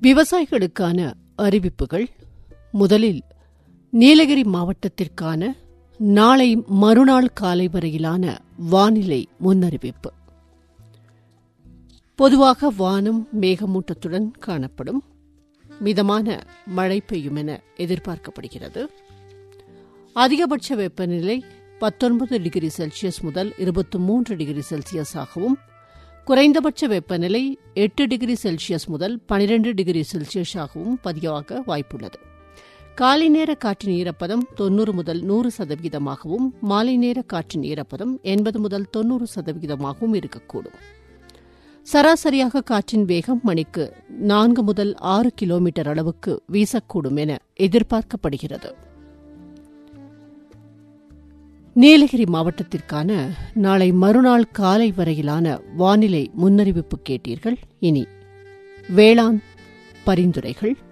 விவசாயிகளுக்கான அறிவிப்புகள் முதலில் நீலகிரி மாவட்டத்திற்கான நாளை மறுநாள் காலை வரையிலான வானிலை முன்னறிவிப்பு பொதுவாக வானம் மேகமூட்டத்துடன் காணப்படும் மிதமான மழை பெய்யும் என எதிர்பார்க்கப்படுகிறது அதிகபட்ச வெப்பநிலை பத்தொன்பது டிகிரி செல்சியஸ் முதல் இருபத்தி மூன்று டிகிரி செல்சியஸாகவும் குறைந்தபட்ச வெப்பநிலை எட்டு டிகிரி செல்சியஸ் முதல் பனிரெண்டு டிகிரி செல்சியஸாகவும் பதிவாக வாய்ப்புள்ளது காலை நேர காற்றின் ஈரப்பதம் தொன்னூறு முதல் நூறு சதவீதமாகவும் மாலை நேர காற்றின் ஈரப்பதம் எண்பது முதல் தொன்னூறு சதவீதமாகவும் இருக்கக்கூடும் சராசரியாக காற்றின் வேகம் மணிக்கு நான்கு முதல் ஆறு கிலோமீட்டர் அளவுக்கு வீசக்கூடும் என எதிர்பார்க்கப்படுகிறது நீலகிரி மாவட்டத்திற்கான நாளை மறுநாள் காலை வரையிலான வானிலை முன்னறிவிப்பு கேட்டீர்கள் இனி வேளாண் பரிந்துரைகள்